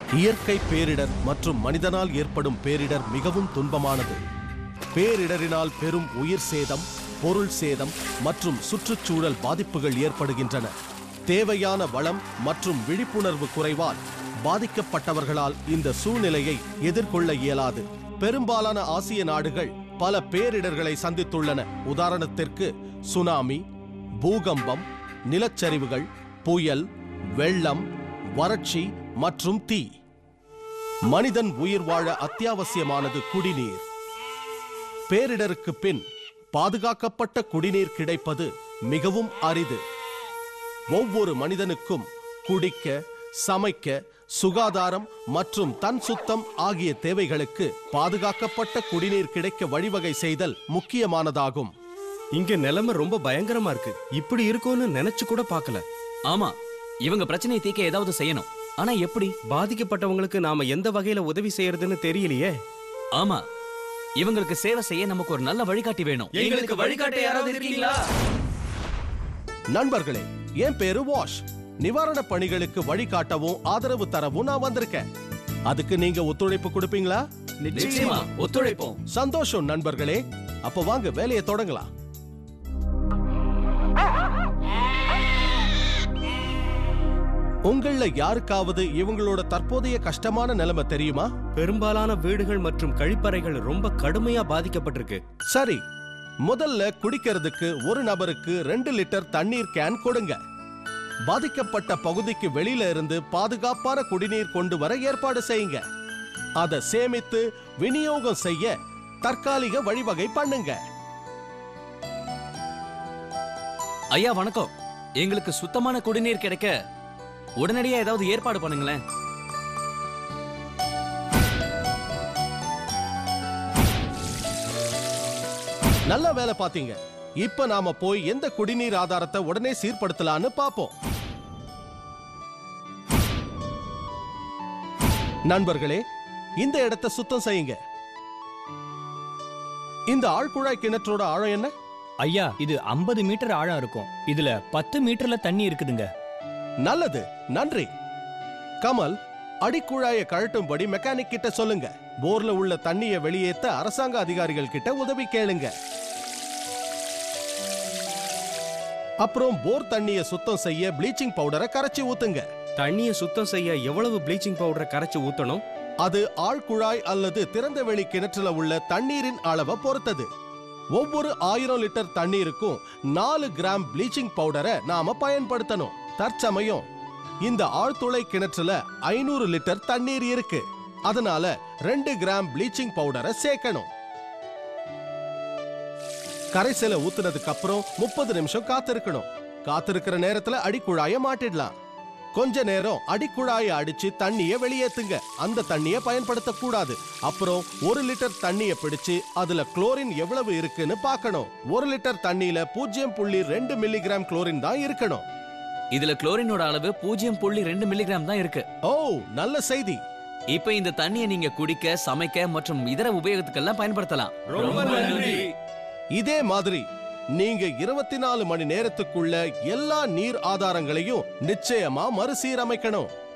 இயற்கை பேரிடர் மற்றும் மனிதனால் ஏற்படும் பேரிடர் மிகவும் துன்பமானது பேரிடரினால் பெரும் உயிர் சேதம் பொருள் சேதம் மற்றும் சுற்றுச்சூழல் பாதிப்புகள் ஏற்படுகின்றன தேவையான வளம் மற்றும் விழிப்புணர்வு குறைவால் பாதிக்கப்பட்டவர்களால் இந்த சூழ்நிலையை எதிர்கொள்ள இயலாது பெரும்பாலான ஆசிய நாடுகள் பல பேரிடர்களை சந்தித்துள்ளன உதாரணத்திற்கு சுனாமி பூகம்பம் நிலச்சரிவுகள் புயல் வெள்ளம் வறட்சி மற்றும் தீ மனிதன் உயிர் வாழ அத்தியாவசியமானது குடிநீர் பேரிடருக்கு பின் பாதுகாக்கப்பட்ட குடிநீர் கிடைப்பது மிகவும் அரிது ஒவ்வொரு மனிதனுக்கும் குடிக்க சமைக்க சுகாதாரம் மற்றும் தன் சுத்தம் ஆகிய தேவைகளுக்கு பாதுகாக்கப்பட்ட குடிநீர் கிடைக்க வழிவகை செய்தல் முக்கியமானதாகும் இங்க நிலைமை ரொம்ப பயங்கரமா இருக்கு இப்படி இருக்கும்னு நினைச்சு கூட பார்க்கல ஆமா இவங்க பிரச்சனையை தீர்க்க ஏதாவது செய்யணும் ஆனா எப்படி பாதிக்கப்பட்டவங்களுக்கு நாம எந்த வகையில உதவி செய்யறதுன்னு தெரியலையே ஆமா இவங்களுக்கு சேவை செய்ய நமக்கு ஒரு நல்ல வழிகாட்டி வேணும் எங்களுக்கு வழிகாட்ட யாராவது இருக்கீங்களா நண்பர்களே என் பேரு வாஷ் நிவாரண பணிகளுக்கு வழிகாட்டவும் ஆதரவு தரவும் நான் வந்திருக்கேன் அதுக்கு நீங்க ஒத்துழைப்பு கொடுப்பீங்களா நிச்சயமா ஒத்துழைப்போம் சந்தோஷம் நண்பர்களே அப்ப வாங்க வேலையை தொடங்கலாம் உங்கள யாருக்காவது இவங்களோட தற்போதைய கஷ்டமான நிலைமை தெரியுமா பெரும்பாலான வீடுகள் மற்றும் கழிப்பறைகள் ரொம்ப கடுமையா பாதிக்கப்பட்டிருக்கு சரி முதல்ல குடிக்கிறதுக்கு ஒரு நபருக்கு ரெண்டு லிட்டர் தண்ணீர் கேன் கொடுங்க பாதிக்கப்பட்ட பகுதிக்கு வெளியில இருந்து பாதுகாப்பான குடிநீர் கொண்டு வர ஏற்பாடு செய்யுங்க அதை சேமித்து விநியோகம் செய்ய தற்காலிக வழிவகை பண்ணுங்க ஐயா வணக்கம் எங்களுக்கு சுத்தமான குடிநீர் கிடைக்க உடனடியா ஏதாவது ஏற்பாடு பண்ணுங்களேன் நல்ல வேலை பாத்தீங்க இப்ப நாம போய் எந்த குடிநீர் ஆதாரத்தை உடனே சீர்படுத்தலான்னு பாப்போம் நண்பர்களே இந்த இடத்தை சுத்தம் செய்யுங்க இந்த ஆழ்குழாய் கிணற்றோட ஆழம் என்ன ஐயா இது 50 மீட்டர் ஆழம் இருக்கும் இதுல பத்து மீட்டர்ல தண்ணி இருக்குதுங்க நல்லது நன்றி கமல் அடிக்குழாயை கழட்டும்படி மெக்கானிக் கிட்ட சொல்லுங்க போர்ல உள்ள தண்ணியை வெளியேத்த அரசாங்க அதிகாரிகள் கிட்ட உதவி கேளுங்க அப்புறம் போர் தண்ணியை சுத்தம் செய்ய ப்ளீச்சிங் பவுடரை கரைச்சி ஊத்துங்க தண்ணியை சுத்தம் செய்ய எவ்வளவு ப்ளீச்சிங் பவுடரை கரைச்சு ஊத்தணும் அது ஆழ்குழாய் அல்லது திறந்தவெளி கிணற்றுல உள்ள தண்ணீரின் அளவை பொறுத்தது ஒவ்வொரு ஆயிரம் லிட்டர் தண்ணீருக்கும் நாலு கிராம் ப்ளீச்சிங் பவுடரை நாம பயன்படுத்தணும் தற்சமயம் இந்த ஆழ்துளை கிணற்றுல ஐநூறு லிட்டர் தண்ணீர் இருக்கு அதனால ரெண்டு கிராம் ப்ளீச்சிங் பவுடரை சேர்க்கணும் கரைசலை ஊத்துனதுக்கு அப்புறம் முப்பது நிமிஷம் காத்திருக்கணும் காத்திருக்கிற நேரத்துல அடிக்குழாய மாட்டிடலாம் கொஞ்ச நேரம் அடிக்குழாயை அடிச்சு தண்ணிய வெளியேத்துங்க அந்த தண்ணிய பயன்படுத்த கூடாது அப்புறம் ஒரு லிட்டர் தண்ணிய பிடிச்சு அதுல குளோரின் எவ்வளவு இருக்குன்னு பார்க்கணும் ஒரு லிட்டர் தண்ணியில பூஜ்ஜியம் புள்ளி ரெண்டு மில்லிகிராம் குளோரின் தான் இருக்கணும் இதுல குளோரினோட அளவு பூஜ்ஜியம் புள்ளி ரெண்டு மில்லிகிராம் தான் இருக்கு ஓ நல்ல செய்தி இப்ப இந்த தண்ணியை நீங்க குடிக்க சமைக்க மற்றும் இதர உபயோகத்துக்கெல்லாம் பயன்படுத்தலாம் ரொம்ப நன்றி இதே மாதிரி நீங்க இருபத்தி நாலு மணி நேரத்துக்குள்ள எல்லா நீர் ஆதாரங்களையும் நிச்சயமா மறுசீரமைக்கணும்